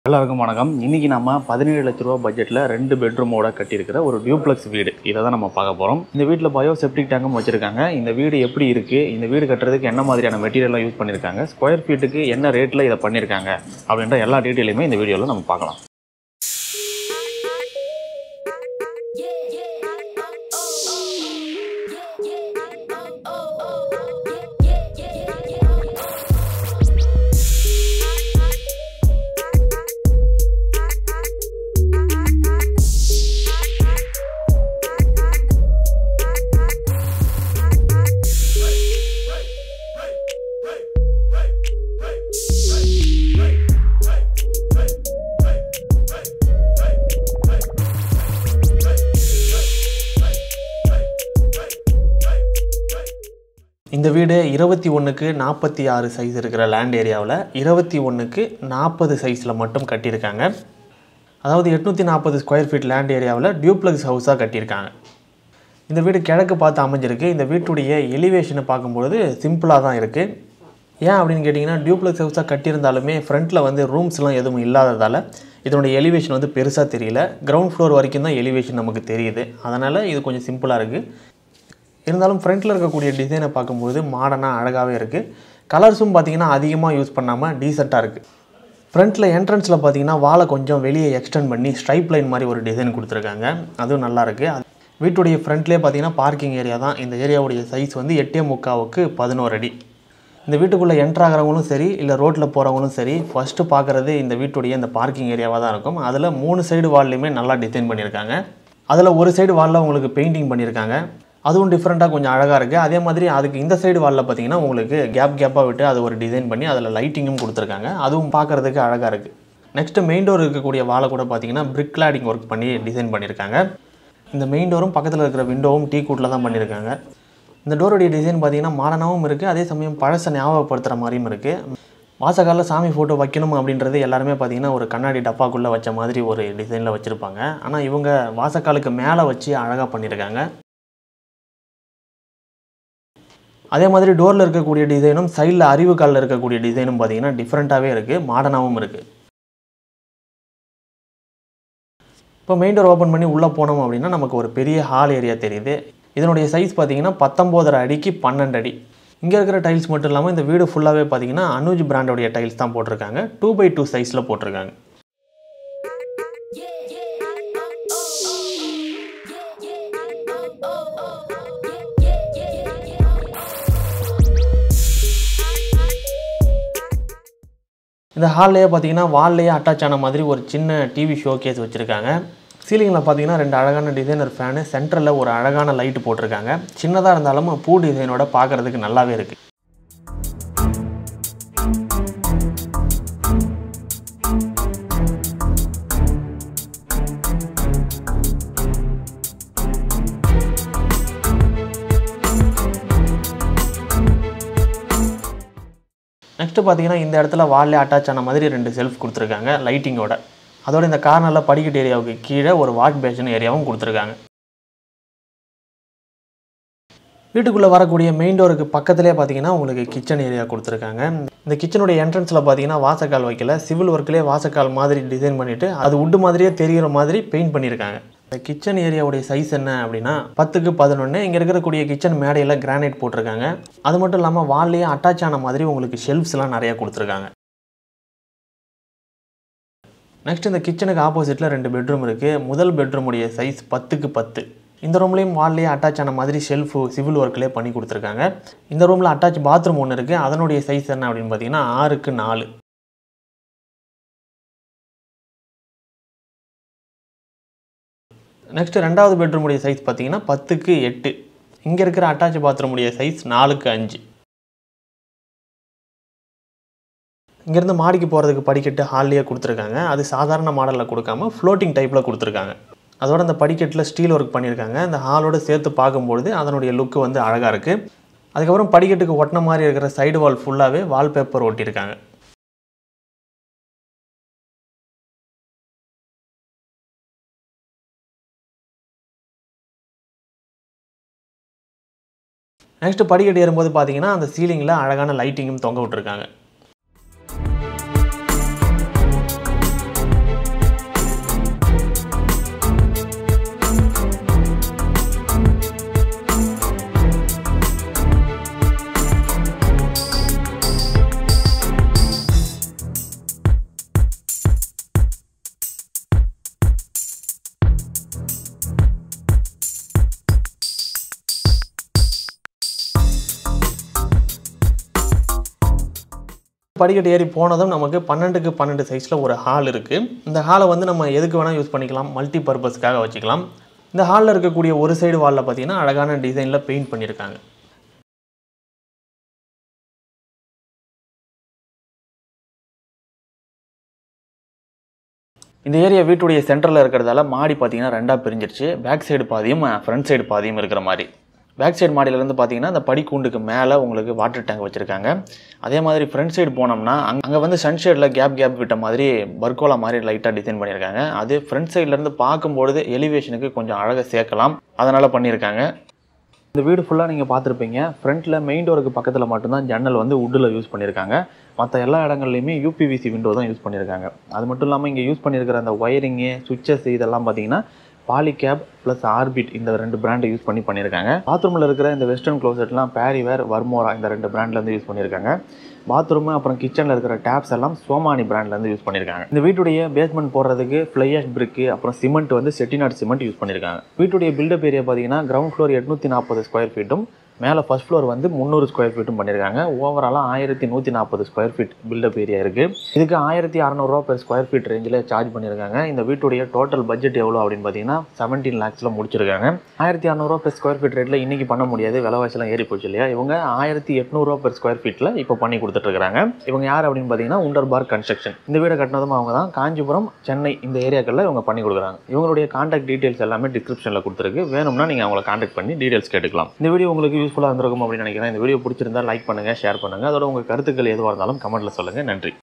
எல்லாருக்கும் வணக்கம் இன்னைக்கு நம்ம பதினேழு லட்ச ரூபா பட்ஜெட்டில் ரெண்டு பெட்ரூமோட கட்டியிருக்கிற ஒரு டியூப்ளெக்ஸ் வீடு இதை தான் நம்ம பார்க்க போகிறோம் இந்த வீட்டில் பயோ செப்டிக் டேங்கும் வச்சிருக்காங்க இந்த வீடு எப்படி இருக்குது இந்த வீடு கட்டுறதுக்கு என்ன மாதிரியான மெட்டீரியல்லாம் யூஸ் பண்ணியிருக்காங்க ஸ்கொயர் ஃபீட்டுக்கு என்ன ரேட்டில் இதை பண்ணியிருக்காங்க அப்படின்ற எல்லா டீட்டெயிலுமே இந்த வீடியோவில் நம்ம பார்க்கலாம் இந்த வீடு இருபத்தி ஒன்றுக்கு நாற்பத்தி ஆறு சைஸ் இருக்கிற லேண்ட் ஏரியாவில் இருபத்தி ஒன்றுக்கு நாற்பது சைஸில் மட்டும் கட்டியிருக்காங்க அதாவது எட்நூற்றி நாற்பது ஸ்கொயர் ஃபீட் லேண்ட் ஏரியாவில் டியூப்ளெக்ஸ் ஹவுஸாக கட்டியிருக்காங்க இந்த வீடு கிழக்கு பார்த்து அமைஞ்சிருக்கு இந்த வீட்டுடைய எலிவேஷனை பார்க்கும்பொழுது சிம்பிளாக தான் இருக்குது ஏன் அப்படின்னு கேட்டிங்கன்னா டியூப்ளெக்ஸ் ஹவுஸாக கட்டியிருந்தாலுமே ஃப்ரண்ட்டில் வந்து ரூம்ஸ்லாம் எதுவும் இல்லாததால் இதனுடைய எலிவேஷன் வந்து பெருசாக தெரியல கிரவுண்ட் ஃப்ளோர் வரைக்கும் தான் எலிவேஷன் நமக்கு தெரியுது அதனால் இது கொஞ்சம் சிம்பிளாக இருக்குது இருந்தாலும் ஃப்ரண்ட்டில் இருக்கக்கூடிய டிசைனை பார்க்கும்போது மாடர்னாக அழகாகவே இருக்குது கலர்ஸும் பார்த்தீங்கன்னா அதிகமாக யூஸ் பண்ணாமல் டீசெண்டாக இருக்குது ஃப்ரண்ட்டில் என்ட்ரன்ஸில் பார்த்தீங்கன்னா வாழை கொஞ்சம் வெளியே எக்ஸ்டெண்ட் பண்ணி ஸ்ட்ரைப் லைன் மாதிரி ஒரு டிசைன் கொடுத்துருக்காங்க அதுவும் நல்லா இருக்கு அது வீட்டுடைய ஃப்ரண்ட்லேயே பார்த்தீங்கன்னா பார்க்கிங் ஏரியா தான் இந்த ஏரியாவுடைய சைஸ் வந்து எட்டே முக்காவுக்கு பதினோரு அடி இந்த வீட்டுக்குள்ளே என்ட்ரு ஆகிறவங்களும் சரி இல்லை ரோட்டில் போகிறவங்களும் சரி ஃபஸ்ட்டு பார்க்குறது இந்த வீட்டுடைய இந்த பார்க்கிங் ஏரியாவாக தான் இருக்கும் அதில் மூணு சைடு வால்லையுமே நல்லா டிசைன் பண்ணியிருக்காங்க அதில் ஒரு சைடு வாலில் உங்களுக்கு பெயிண்டிங் பண்ணியிருக்காங்க அதுவும் டிஃப்ரெண்ட்டாக கொஞ்சம் அழகாக இருக்குது அதே மாதிரி அதுக்கு இந்த சைடு வாலில் பார்த்தீங்கன்னா உங்களுக்கு கேப் கேப்பாக விட்டு அது ஒரு டிசைன் பண்ணி அதில் லைட்டிங்கும் கொடுத்துருக்காங்க அதுவும் பார்க்குறதுக்கு அழகாக இருக்குது நெக்ஸ்ட்டு மெயின் டோர் இருக்கக்கூடிய வாலை கூட பார்த்தீங்கன்னா பிரிக் கிளாடிங் ஒர்க் பண்ணி டிசைன் பண்ணியிருக்காங்க இந்த மெயின் டோரும் பக்கத்தில் இருக்கிற விண்டோவும் டீ கூட்டில் தான் பண்ணியிருக்காங்க இந்த டோருடைய டிசைன் பார்த்தீங்கன்னா மாடர்னாகவும் இருக்குது அதே சமயம் பழசை ஞாபகப்படுத்துகிற மாதிரியும் இருக்குது வாசக்காலில் சாமி ஃபோட்டோ வைக்கணும் அப்படின்றது எல்லாருமே பார்த்தீங்கன்னா ஒரு கண்ணாடி டப்பாக்குள்ளே வச்ச மாதிரி ஒரு டிசைனில் வச்சுருப்பாங்க ஆனால் இவங்க வாசக்காலுக்கு மேலே வச்சு அழகாக பண்ணியிருக்காங்க அதே மாதிரி டோரில் இருக்கக்கூடிய டிசைனும் சைடில் அறிவு காலில் இருக்கக்கூடிய டிசைனும் பார்த்தீங்கன்னா டிஃப்ரெண்ட்டாகவே இருக்குது மாடர்னாகவும் இருக்குது இப்போ மெயின் டோர் ஓப்பன் பண்ணி உள்ளே போனோம் அப்படின்னா நமக்கு ஒரு பெரிய ஹால் ஏரியா தெரியுது இதனுடைய சைஸ் பார்த்தீங்கன்னா பத்தொம்போதரை அடிக்கு பன்னெண்டு அடி இங்கே இருக்கிற டைல்ஸ் மட்டும் இல்லாமல் இந்த வீடு ஃபுல்லாகவே பார்த்தீங்கன்னா அனுஜ் பிராண்டோடைய டைல்ஸ் தான் போட்டிருக்காங்க டூ பை டூ சைஸில் போட்டிருக்காங்க இந்த ஹால்லையே பார்த்தீங்கன்னா வால்லையே அட்டாச் ஆன மாதிரி ஒரு சின்ன டிவி ஷோ கேஸ் வச்சுருக்காங்க சீலிங்கில் பார்த்தீங்கன்னா ரெண்டு அழகான டிசைனர் ஃபேனு சென்டரில் ஒரு அழகான லைட்டு போட்டிருக்காங்க சின்னதாக இருந்தாலும் பூ டிசைனோட பார்க்குறதுக்கு நல்லாவே இருக்குது நெக்ஸ்ட்டு பார்த்தீங்கன்னா இந்த இடத்துல வால்லே அட்டாச் ஆன மாதிரி ரெண்டு செல்ஃப் கொடுத்துருக்காங்க லைட்டிங்கோட அதோட இந்த கார்னரில் படிக்கட்டு ஏரியாவுக்கு கீழே ஒரு வாஷ் பேஷன் ஏரியாவும் கொடுத்துருக்காங்க வீட்டுக்குள்ளே வரக்கூடிய மெயின் டோருக்கு பக்கத்துலேயே பார்த்தீங்கன்னா உங்களுக்கு கிச்சன் ஏரியா கொடுத்துருக்காங்க இந்த கிச்சனுடைய என்ட்ரன்ஸில் பார்த்தீங்கன்னா வாசக்கால் வைக்கல சிவில் ஒர்க்லேயே வாசக்கால் மாதிரி டிசைன் பண்ணிவிட்டு அது உட்டு மாதிரியே தெரிகிற மாதிரி பெயிண்ட் பண்ணியிருக்காங்க இந்த கிச்சன் ஏரியாவுடைய சைஸ் என்ன அப்படின்னா பத்துக்கு பதினொன்று இங்கே இருக்கக்கூடிய கிச்சன் மேடையில் கிரானைட் போட்டிருக்காங்க அது மட்டும் இல்லாமல் வால்லையே அட்டாச் ஆன மாதிரி உங்களுக்கு ஷெல்ஃப்ஸ்லாம் நிறையா கொடுத்துருக்காங்க நெக்ஸ்ட் இந்த கிச்சனுக்கு ஆப்போசிட்டில் ரெண்டு பெட்ரூம் இருக்குது முதல் பெட்ரூமுடைய சைஸ் பத்துக்கு பத்து இந்த ரூம்லேயும் வால்லேயே அட்டாச் ஆன மாதிரி ஷெல்ஃபு சிவில் ஒர்க்லேயே பண்ணி கொடுத்துருக்காங்க இந்த ரூமில் அட்டாச் பாத்ரூம் ஒன்று இருக்குது அதனுடைய சைஸ் என்ன அப்படின்னு பார்த்தீங்கன்னா ஆறுக்கு நாலு நெக்ஸ்ட் ரெண்டாவது பெட்ரூமுடைய சைஸ் பார்த்தீங்கன்னா பத்துக்கு எட்டு இங்கே இருக்கிற அட்டாச் பாத்ரூமுடைய சைஸ் நாலுக்கு அஞ்சு இங்கேருந்து மாடிக்கு போகிறதுக்கு படிக்கட்டு ஹால்லேயே கொடுத்துருக்காங்க அது சாதாரண மாடலில் கொடுக்காம ஃப்ளோட்டிங் டைப்பில் கொடுத்துருக்காங்க அதோட அந்த படிக்கட்டில் ஸ்டீல் ஒர்க் பண்ணியிருக்காங்க இந்த ஹாலோட சேர்த்து பார்க்கும்பொழுது அதனுடைய லுக்கு வந்து அழகாக இருக்குது அதுக்கப்புறம் படிக்கட்டுக்கு ஒட்டின மாதிரி இருக்கிற சைடு வால் ஃபுல்லாகவே வால்பேப்பர் ஒட்டியிருக்காங்க நெக்ஸ்ட் படிக்கட்டு ஏறும்போது பார்த்தீங்கன்னா அந்த சீலிங்கில் அழகான லைட்டிங்கும் தொங்க விட்டுருக்காங்க படிக்கட்டு ஏறி போனதும் நமக்கு பன்னெண்டுக்கு பன்னெண்டு சைஸில் ஒரு ஹால் இருக்குது இந்த ஹாலை வந்து நம்ம எதுக்கு வேணால் யூஸ் பண்ணிக்கலாம் மல்டி பர்பஸ்க்காக வச்சுக்கலாம் இந்த ஹாலில் இருக்கக்கூடிய ஒரு சைடு வாலில் பார்த்தீங்கன்னா அழகான டிசைனில் பெயிண்ட் பண்ணியிருக்காங்க இந்த ஏரியா வீட்டுடைய சென்டரில் இருக்கிறதால மாடி பார்த்தீங்கன்னா ரெண்டாக பிரிஞ்சிருச்சு பேக் சைடு பாதியும் ஃப்ரண்ட் சைடு பாதியும் இருக்கிற மாதிரி பேக் சைடு மாடியிலேருந்து பார்த்தீங்கன்னா அந்த படிக்கூண்டுக்கு மேலே உங்களுக்கு வாட்டர் டேங்க் வச்சுருக்காங்க அதே மாதிரி ஃப்ரண்ட் சைடு போனோம்னா அங்கே அங்கே வந்து சன்ஷேடில் கேப் கேப் விட்ட மாதிரி பர்கோலா மாதிரி லைட்டாக டிசைன் பண்ணியிருக்காங்க அது ஃப்ரண்ட் சைட்லேருந்து பார்க்கும்பொழுது எலிவேஷனுக்கு கொஞ்சம் அழகாக சேர்க்கலாம் அதனால் பண்ணியிருக்காங்க இந்த வீடு ஃபுல்லாக நீங்கள் பார்த்துருப்பீங்க ஃப்ரண்ட்டில் மெயின் டோருக்கு பக்கத்தில் மட்டும்தான் ஜன்னல் வந்து வுட்டில் யூஸ் பண்ணியிருக்காங்க மற்ற எல்லா இடங்கள்லையுமே யூபிவிசி விண்டோ தான் யூஸ் பண்ணியிருக்காங்க அது மட்டும் இல்லாமல் இங்கே யூஸ் பண்ணியிருக்கிற அந்த ஒயரிங்கு சுவிச்சஸ் இதெல்லாம் பார்த்தீங்கன்னா பாலிகேப் ப்ளஸ் ஆர்பிட் இந்த ரெண்டு பிராண்டை யூஸ் பண்ணி பண்ணியிருக்காங்க பாத்ரூமில் இருக்கிற இந்த வெஸ்டர்ன் க்ளோசெட்லாம் பேரிவேர் வர்மோரா இந்த ரெண்டு பிராண்ட்லேருந்து யூஸ் பண்ணியிருக்காங்க பாத்ரூமு அப்புறம் கிச்சனில் இருக்கிற டேப்ஸ் எல்லாம் சோமானி பிராண்ட்லேருந்து யூஸ் பண்ணியிருக்காங்க இந்த வீட்டுடைய பேஸ்மெண்ட் போடுறதுக்கு ஃப்ளையாஷ் பிரிக்கு அப்புறம் சிமெண்ட் வந்து செட்டிநாட் சிமெண்ட் யூஸ் பண்ணியிருக்காங்க வீட்டுடைய பில்டப் ஏரியா பார்த்தீங்கன்னா கிரவுண்ட் ஃப்ளோர் எட்நூற்றி நாற்பது ஸ்கொயர் ஃபீட்டும் மேலே ஃபர்ஸ்ட் ஃப்ளோர் வந்து முந்நூறு ஸ்கொயர் ஃபீட்டும் பண்ணியிருக்காங்க ஓவராலாக ஆயிரத்தி நூற்றி நாற்பது ஸ்கொயர் ஃபீட் பில்டப் ஏரியா இருக்குது இதுக்கு ஆயிரத்தி அறநூறுவா பெர் ஸ்கொயர் ஃபீட் ரேஞ்சில் சார்ஜ் பண்ணியிருக்காங்க இந்த வீட்டுடைய டோட்டல் பட்ஜெட் எவ்வளோ அப்படின்னு பார்த்தீங்கன்னா செவன்டீன் லேக்ஸில் முடிச்சிருக்காங்க ஆயிரத்தி அறநூறுவா பெர் ஸ்கொயர் ஃபீட் ரேட்டில் இன்றைக்கி பண்ண முடியாது விலைவாசிலாம் ஏறி போச்சு இல்லையா இவங்க ஆயிரத்தி எட்நூறுவா பெர் ஸ்கொயர் ஃபீட்டில் இப்போ பண்ணி கொடுத்துட்ருக்காங்க இவங்க யார் அப்படின்னு பார்த்தீங்கன்னா உண்டர் பார் கன்ஸ்ட்ரக்ஷன் இந்த வீடை கட்டினதும் அவங்க தான் காஞ்சிபுரம் சென்னை இந்த ஏரியாக்களில் இவங்க பண்ணி கொடுக்குறாங்க இவங்களுடைய காண்டாக்ட் டீட்டெயில்ஸ் எல்லாமே டிஸ்கிரிப்ஷனில் கொடுத்துருக்கு வேணும்னா நீங்கள் அவங்களை காண்டாக்ட் பண்ணி டீட்டெயில்ஸ் கேட்டுக்கலாம் இந்த வீடியோ உங்களுக்கு யூஸ்ஃபுல்லாக இருந்திருக்கும் அப்படின்னு நினைக்கிறேன் இந்த வீடியோ பிடிச்சிருந்தா லைக் பண்ணுங்கள் ஷேர் பண்ணுங்கள் அதோட உங்கள் கருத்துக்கள் எதுவாக இருந்தாலும் கமெண்ட்டில் சொல்லுங்கள் நன்றி